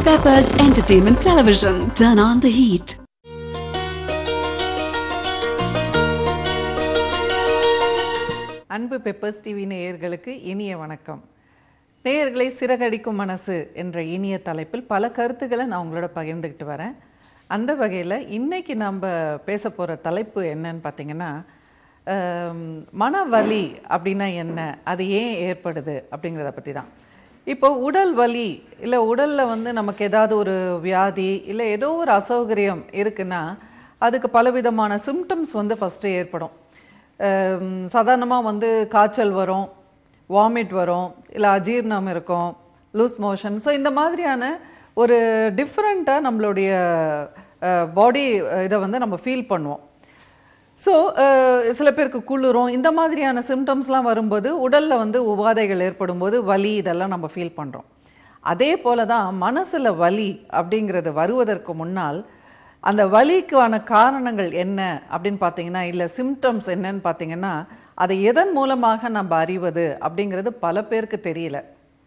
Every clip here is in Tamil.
Peppers Entertainment Television. Turn on the heat. அன்பு பெப்பர்ஸ் டிவி நேயர்களுக்கு இனிய வணக்கம் நேயர்களை சிறகடிக்கும் மனசு என்ற இனிய தலைப்பில் பல கருத்துக்களை நான் உங்களோட பகிர்ந்துக்கிட்டு வரேன் அந்த வகையில் இன்னைக்கு நம்ம பேச போகிற தலைப்பு என்னன்னு பார்த்தீங்கன்னா ஆம், மனவலி அப்படின்னா என்ன அது ஏன் ஏற்படுது அப்படிங்கிறத பற்றி தான் இப்போ உடல் வலி இல்லை உடலில் வந்து நமக்கு ஏதாவது ஒரு வியாதி இல்லை ஏதோ ஒரு அசௌகரியம் இருக்குன்னா அதுக்கு பலவிதமான சிம்டம்ஸ் வந்து ஃபஸ்ட்டு ஏற்படும் சாதாரணமாக வந்து காய்ச்சல் வரும் வாமிட் வரும் இல்லை அஜீர்ணம் இருக்கும் லூஸ் மோஷன் ஸோ இந்த மாதிரியான ஒரு டிஃப்ரெண்ட்டாக நம்மளுடைய பாடி இதை வந்து நம்ம ஃபீல் பண்ணுவோம் ஸோ சில பேருக்கு குளிரும் இந்த மாதிரியான சிம்டம்ஸ்லாம் வரும்போது உடலில் வந்து உபாதைகள் ஏற்படும் போது வலி இதெல்லாம் நம்ம ஃபீல் பண்ணுறோம் அதே போல தான் மனசில் வலி அப்படிங்கிறது வருவதற்கு முன்னால் அந்த வலிக்கான காரணங்கள் என்ன அப்படின்னு பார்த்தீங்கன்னா இல்லை சிம்டம்ஸ் என்னன்னு பார்த்தீங்கன்னா அதை எதன் மூலமாக நம்ம அறிவது அப்படிங்கிறது பல பேருக்கு தெரியல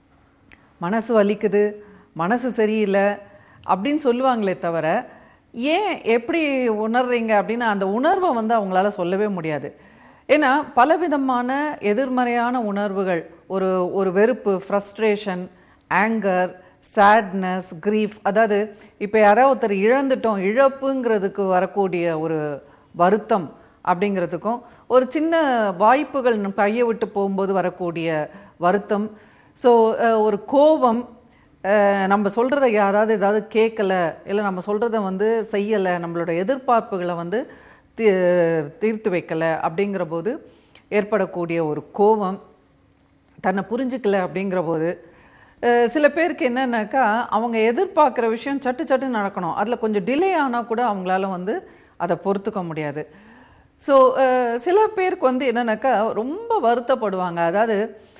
மனசு வலிக்குது மனசு சரியில்லை அப்படின்னு சொல்லுவாங்களே தவிர ஏன் எப்படி உணர்றீங்க அப்படின்னு அந்த உணர்வை வந்து அவங்களால சொல்லவே முடியாது ஏன்னா பலவிதமான எதிர்மறையான உணர்வுகள் ஒரு ஒரு வெறுப்பு ஃப்ரஸ்ட்ரேஷன் ஆங்கர் சேட்னஸ் grief அதாவது இப்போ யாரோ ஒருத்தர் இழந்துட்டோம் இழப்புங்கிறதுக்கு வரக்கூடிய ஒரு வருத்தம் அப்படிங்கிறதுக்கும் ஒரு சின்ன வாய்ப்புகள் நம்ம கையை விட்டு போகும்போது வரக்கூடிய வருத்தம் ஸோ ஒரு கோபம் அஹ், நம்ம சொல்கிறத யாராவது ஏதாவது கேட்கல இல்லை நம்ம சொல்கிறத வந்து செய்யலை நம்மளோட எதிர்பார்ப்புகளை வந்து தீ- தீர்த்து வைக்கலை அப்படிங்கிற போது ஏற்படக்கூடிய ஒரு கோபம் தன்னை புரிஞ்சுக்கல அப்படிங்கிற போது அஹ், சில பேருக்கு என்னன்னாக்கா அவங்க எதிர்பார்க்குற விஷயம் சட்டு சட்டு நடக்கணும் அதில் கொஞ்சம் டிலே ஆனால் கூட அவங்களால வந்து அதை பொறுத்துக்க முடியாது ஸோ சில பேருக்கு வந்து என்னன்னாக்கா ரொம்ப வருத்தப்படுவாங்க அதாவது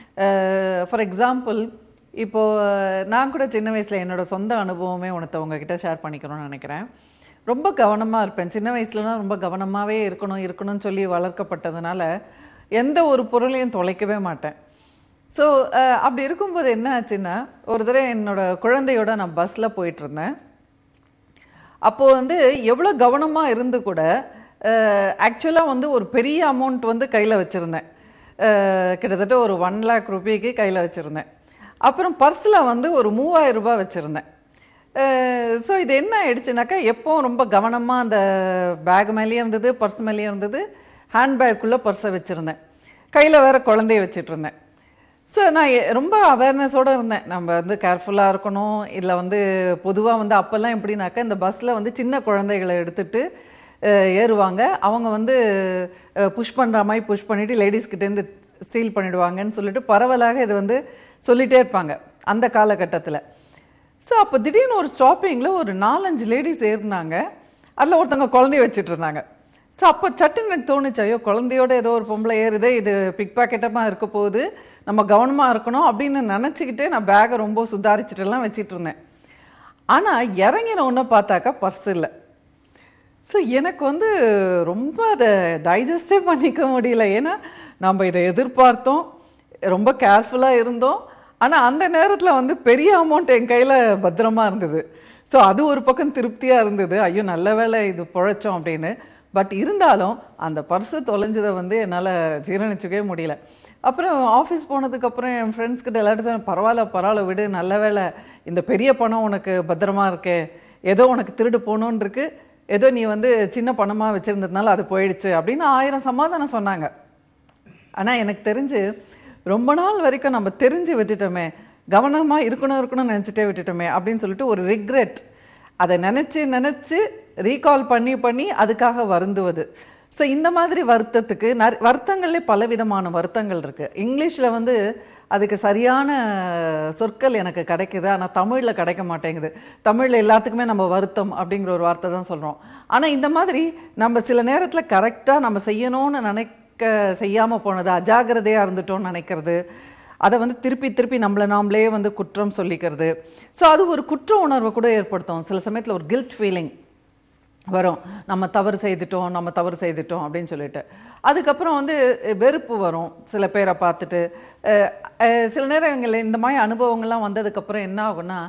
ஃபார் எக்ஸாம்பிள் இப்போ அஹ், நான் கூட சின்ன வயசில் என்னோட சொந்த அனுபவமே உனத்தை உங்ககிட்ட ஷேர் பண்ணிக்கணும்னு நினைக்கிறேன் ரொம்ப கவனமாக இருப்பேன் சின்ன வயசுலலாம் ரொம்ப கவனமாகவே இருக்கணும் இருக்கணும்னு சொல்லி வளர்க்கப்பட்டதுனால எந்த ஒரு பொருளையும் தொலைக்கவே மாட்டேன் ஸோ அப்படி இருக்கும்போது என்ன ஆச்சுன்னா ஒரு தடவை என்னோட குழந்தையோட நான் பஸ்ஸில் போயிட்டு இருந்தேன் அப்போ வந்து எவ்வளோ கவனமாக இருந்து கூட ஆக்சுவலாக வந்து ஒரு பெரிய அமௌண்ட் வந்து கையில் வச்சுருந்தேன் கிட்டத்தட்ட ஒரு ஒன் லேக் ருபீக்கு கையில் வச்சுருந்தேன் அப்புறம் பர்ஸில் வந்து ஒரு மூவாயிரம் ரூபாய் வச்சுருந்தேன் ஸோ இது என்ன ஆயிடுச்சுனாக்கா எப்போவும் ரொம்ப கவனமாக அந்த பேக் மேலேயே இருந்தது பர்ஸ் மேலேயே இருந்தது ஹேண்ட்பேக்குள்ளே பர்ஸை வச்சுருந்தேன் கையில் வேற குழந்தைய வச்சுட்டு இருந்தேன் ஸோ நான் எ- ரொம்ப அவேர்னஸோடு இருந்தேன் நம்ம வந்து கேர்ஃபுல்லாக இருக்கணும் இல்லை வந்து பொதுவாக வந்து அப்போல்லாம் எப்படின்னாக்கா இந்த பஸ்ஸில் வந்து சின்ன குழந்தைகளை எடுத்துட்டு அஹ், ஏறுவாங்க அவங்க வந்து புஷ் பண்ணுற மாதிரி புஷ் பண்ணிவிட்டு லேடிஸ்கிட்டேருந்து ஸ்டீல் பண்ணிடுவாங்கன்னு சொல்லிட்டு பரவலாக இது வந்து சொல்லிட்டே இருப்பாங்க அந்த காலகட்டத்தில் ஸோ அப்போ திடீர்னு ஒரு ஸ்டாப்பிங்கில் ஒரு நாலஞ்சு லேடிஸ் ஏறினாங்க அதில் ஒருத்தவங்க குழந்தைய வச்சுட்டு இருந்தாங்க ஸோ அப்போ சட்டுன்னு எனக்கு தோணுச்சு ஐயோ குழந்தையோட ஏதோ ஒரு பொம்பளை ஏறுதே இது பிக் பாக்கெட்டமாக இருக்க போகுது நம்ம கவனமாக இருக்கணும் அப்படின்னு நினச்சிக்கிட்டே நான் பேக்கை ரொம்ப சுதாரிச்சுட்டுலாம் வச்சிட்டு இருந்தேன் ஆனால் இறங்கின ஒன்று பார்த்தாக்கா பர்ஸ் இல்லை ஸோ எனக்கு வந்து ரொம்ப அதை டைஜஸ்டே பண்ணிக்க முடியல ஏன்னா நம்ம இதை எதிர்பார்த்தோம் ரொம்ப கேர்ஃபுல்லாக இருந்தோம் ஆனால் அந்த நேரத்தில் வந்து பெரிய அமௌண்ட் என் கையில் பத்திரமா இருந்தது ஸோ அது ஒரு பக்கம் திருப்தியாக இருந்தது ஐயோ நல்ல வேளை இது பொழைச்சோம் அப்படின்னு பட் இருந்தாலும் அந்த பர்ஸு தொலைஞ்சதை வந்து என்னால் ஜீரணிச்சுக்கவே முடியல அப்புறம் ஆஃபீஸ் போனதுக்கப்புறம் என் ஃப்ரெண்ட்ஸ் கிட்ட எல்லாரும் சொன்னேன், பரவாயில்ல பரவாயில்ல விடு நல்ல வேளை இந்த பெரிய பணம் உனக்கு பத்திரமா இருக்கே ஏதோ உனக்கு திருடு போகணுன்னு இருக்கு ஏதோ நீ வந்து சின்ன பணமாக வச்சிருந்ததுனால அது போயிடுச்சு அப்படின்னு ஆயிரம் சமாதானம் சொன்னாங்க ஆனா எனக்கு தெரிஞ்சு ரொம்ப நாள் வரைக்கும் நம்ம தெரிஞ்சு விட்டுட்டோமே கவனமா இருக்கணும் இருக்கணும்னு நினைச்சிட்டே விட்டுட்டோமே அப்படின்னு சொல்லிட்டு ஒரு ரிக்ரெட் அதை நினைச்சு நினைச்சு ரீகால் பண்ணி பண்ணி அதுக்காக வருந்துவது ஸோ இந்த மாதிரி வருத்தத்துக்கு நற- வருத்தங்கள்லே பலவிதமான வருத்தங்கள் இருக்கு இங்கிலீஷ்ல வந்து அதுக்கு சரியான சொற்கள் எனக்கு கிடைக்குது ஆனால் தமிழில் கிடைக்க மாட்டேங்குது தமிழில் எல்லாத்துக்குமே நம்ம வருத்தம் அப்படிங்கிற ஒரு வார்த்தை தான் சொல்கிறோம் ஆனால் இந்த மாதிரி நம்ம சில நேரத்தில் கரெக்டாக நம்ம செய்யணும்னு நினைக்க செய்யாமல் போனது அஜாக்கிரதையாக இருந்துட்டோம்னு நினைக்கிறது அதை வந்து திருப்பி திருப்பி நம்மளை நாமளே வந்து குற்றம் சொல்லிக்கிறது ஸோ அது ஒரு குற்ற உணர்வை கூட ஏற்படுத்தும் சில சமயத்தில் ஒரு கில்ட் ஃபீலிங் வரும் நம்ம தவறு செய்துட்டோம் நம்ம தவறு செய்துட்டோம் அப்படின்னு சொல்லிட்டு அதுக்கப்புறம் வந்து அஹ், வெறுப்பு வரும் சில பேரை பார்த்துட்டு அஹ், அஹ், சில நேரங்களில் இந்த மாதிரி அனுபவங்கள்லாம் வந்ததுக்கப்புறம் என்ன ஆகும்னா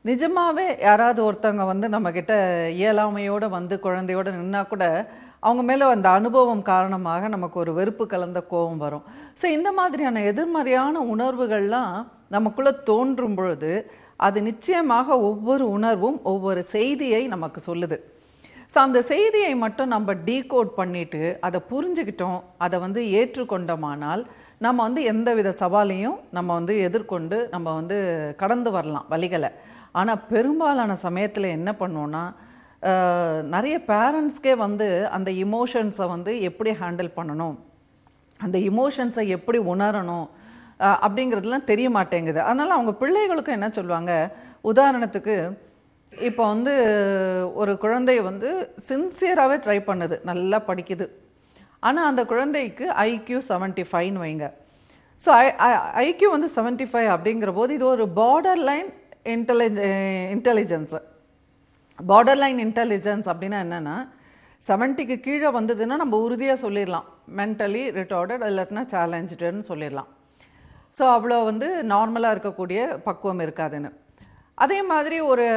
நிஜமாவே யாராவது ஒருத்தவங்க வந்து நம்ம கிட்ட இயலாமையோட வந்து குழந்தையோட நின்னா கூட அவங்க மேல அந்த அனுபவம் காரணமாக நமக்கு ஒரு வெறுப்பு கலந்த கோபம் வரும் ஸோ இந்த மாதிரியான எதிர்மறையான உணர்வுகள்லாம் நமக்குள்ள தோன்றும் பொழுது அது நிச்சயமாக ஒவ்வொரு உணர்வும் ஒவ்வொரு செய்தியை நமக்கு சொல்லுது ஸோ அந்த செய்தியை மட்டும் நம்ம டீகோட் பண்ணிட்டு அதை புரிஞ்சுக்கிட்டோம் அதை வந்து ஏற்றுக்கொண்டோமானால் நம்ம வந்து எந்தவித சவாலையும் நம்ம வந்து எதிர்கொண்டு நம்ம வந்து கடந்து வரலாம் வழிகளை ஆனால் பெரும்பாலான சமயத்தில் என்ன பண்ணுவோம்னா அஹ், நிறைய பேரண்ட்ஸ்க்கே வந்து அந்த இமோஷன்ஸை வந்து எப்படி ஹேண்டில் பண்ணணும் அந்த இமோஷன்ஸை எப்படி உணரணும் அஹ், அப்படிங்கிறதுலாம் தெரிய மாட்டேங்குது அதனால அவங்க பிள்ளைகளுக்கும் என்ன சொல்லுவாங்க உதாரணத்துக்கு இப்போ வந்து ஒரு குழந்தை வந்து சின்சியராகவே ட்ரை பண்ணுது நல்லா படிக்குது ஆனால் அந்த குழந்தைக்கு ஐக்யூ செவன்ட்டி ஃபைவ்னு வைங்க ஸோ ஐக்யூ வந்து செவன்ட்டி ஃபைவ் அப்படிங்கிற போது இது ஒரு பார்டர் லைன் இன்டெலிஜ இன்டெலிஜென்ஸு பார்டர் லைன் இன்டெலிஜென்ஸ் அப்படின்னா என்னன்னா செவன்ட்டிக்கு கீழே வந்ததுன்னா நம்ம உறுதியாக சொல்லிடலாம் மென்டலி ரிட்டார்டட் இல்லாட்டினா சேலஞ்சுடுன்னு சொல்லிடலாம் ஸோ அவ்வளோ வந்து நார்மலாக இருக்கக்கூடிய பக்குவம் இருக்காதுன்னு அதே மாதிரி ஒரு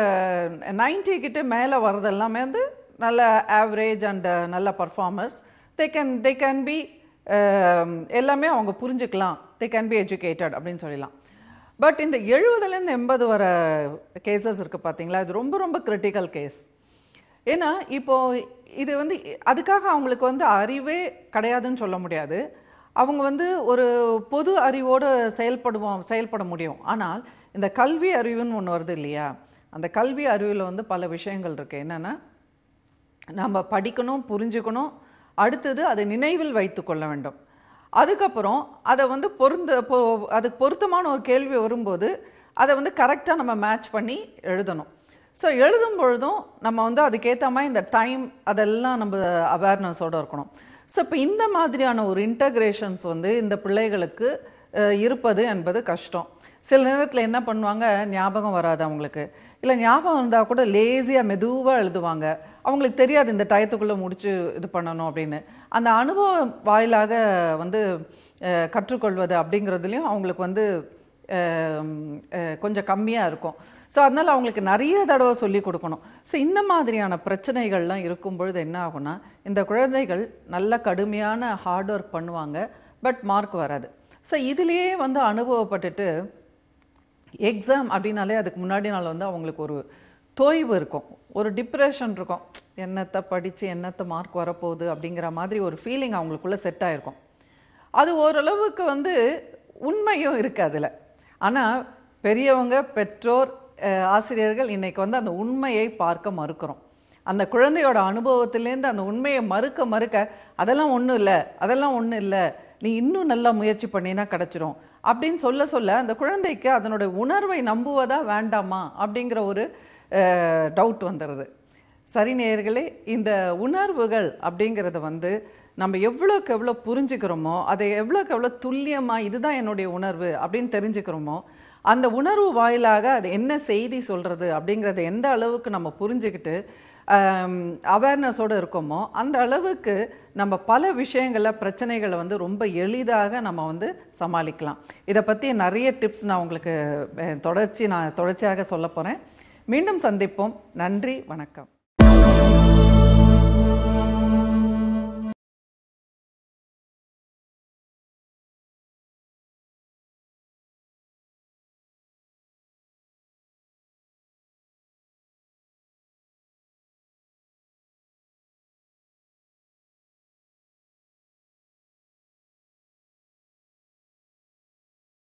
90 கிட்ட மேலே வர்றது எல்லாமே வந்து நல்ல ஆவரேஜ் அண்ட் நல்ல performers they can they can be எல்லாமே அவங்க புரிஞ்சுக்கலாம் தே கேன் பி எஜுகேட்டட் அப்படின்னு சொல்லலாம் பட் இந்த எழுபதுலேருந்து எண்பது வர கேசஸ் இருக்குது பார்த்தீங்களா இது ரொம்ப ரொம்ப கிரிட்டிக்கல் கேஸ் ஏன்னா இப்போ இது வந்து அதுக்காக அவங்களுக்கு வந்து அறிவே கிடையாதுன்னு சொல்ல முடியாது அவங்க வந்து ஒரு பொது அறிவோடு செயல்படுவோம் செயல்பட முடியும் ஆனால் இந்த கல்வி அறிவுன்னு ஒன்று வருது இல்லையா அந்த கல்வி அறிவில் வந்து பல விஷயங்கள் இருக்கு என்னன்னா நம்ம படிக்கணும் புரிஞ்சுக்கணும் அடுத்தது அதை நினைவில் வைத்து கொள்ள வேண்டும் அதுக்கப்புறம் அதை வந்து பொருந்த பொ- அதுக்கு பொருத்தமான ஒரு கேள்வி வரும்போது அதை வந்து கரெக்டாக நம்ம மேட்ச் பண்ணி எழுதணும் ஸோ எழுதும் பொழுதும் நம்ம வந்து அதுக்கேற்ற மாதிரி இந்த டைம் அதெல்லாம் நம்ம அவேர்னஸோட இருக்கணும் ஸோ இப்போ இந்த மாதிரியான ஒரு இன்டகிரேஷன்ஸ் வந்து இந்த பிள்ளைகளுக்கு அஹ், இருப்பது என்பது கஷ்டம் சில நேரத்தில் என்ன பண்ணுவாங்க ஞாபகம் வராது அவங்களுக்கு இல்லை ஞாபகம் இருந்தால் கூட லேசியாக மெதுவாக எழுதுவாங்க அவங்களுக்கு தெரியாது இந்த டயத்துக்குள்ளே முடிச்சு இது பண்ணணும் அப்படின்னு அந்த அனுபவம் வாயிலாக வந்து அஹ், கற்றுக்கொள்வது அப்படிங்கிறதுலையும் அவங்களுக்கு வந்து அஹ், அஹ், கொஞ்சம் கம்மியாக இருக்கும் ஸோ அதனால் அவங்களுக்கு நிறைய தடவை சொல்லி கொடுக்கணும் ஸோ இந்த மாதிரியான பிரச்சனைகள்லாம் இருக்கும் பொழுது என்ன ஆகும்னா இந்த குழந்தைகள் நல்ல கடுமையான ஹார்ட் ஒர்க் பண்ணுவாங்க பட் மார்க் வராது ஸோ இதுலேயே வந்து அனுபவப்பட்டுட்டு எக்ஸாம் அப்படின்னாலே அதுக்கு முன்னாடி நாள் வந்து அவங்களுக்கு ஒரு தோய்வு இருக்கும் ஒரு டிப்ரெஷன் இருக்கும் என்னத்தை படித்து என்னத்தை மார்க் வரப்போகுது அப்படிங்கிற மாதிரி ஒரு ஃபீலிங் அவங்களுக்குள்ள செட் ஆயிருக்கும் அது ஓரளவுக்கு வந்து உண்மையும் இருக்கு அதில் ஆனால் பெரியவங்க பெற்றோர் அஹ், ஆசிரியர்கள் இன்னைக்கு வந்து அந்த உண்மையை பார்க்க மறுக்கிறோம் அந்த குழந்தையோட அனுபவத்திலேருந்து அந்த உண்மையை மறுக்க மறுக்க அதெல்லாம் ஒன்றும் இல்லை அதெல்லாம் ஒன்றும் இல்லை நீ இன்னும் நல்லா முயற்சி பண்ணினா கிடைச்சிரும் அப்படின்னு சொல்ல சொல்ல அந்த குழந்தைக்கு அதனுடைய உணர்வை நம்புவதா வேண்டாமா அப்படிங்கிற ஒரு டவுட் வந்துடுது சரி நேயர்களே இந்த உணர்வுகள் அப்படிங்கிறத வந்து நம்ம எவ்வளோக்கு எவ்வளோ புரிஞ்சுக்கிறோமோ அதை எவ்வளோக்கு எவ்வளோ துல்லியமாக இதுதான் என்னுடைய உணர்வு அப்படின்னு தெரிஞ்சுக்கிறோமோ அந்த உணர்வு வாயிலாக அது என்ன செய்தி சொல்கிறது அப்படிங்கிறத எந்த அளவுக்கு நம்ம புரிஞ்சுக்கிட்டு அவேர்னஸோடு இருக்கோமோ அந்த அளவுக்கு நம்ம பல விஷயங்களை பிரச்சனைகளை வந்து ரொம்ப எளிதாக நம்ம வந்து சமாளிக்கலாம் இதை பற்றி நிறைய டிப்ஸ் நான் உங்களுக்கு அஹ், தொடர்ச்சி நான் தொடர்ச்சியாக சொல்ல போகிறேன் மீண்டும் சந்திப்போம் நன்றி வணக்கம்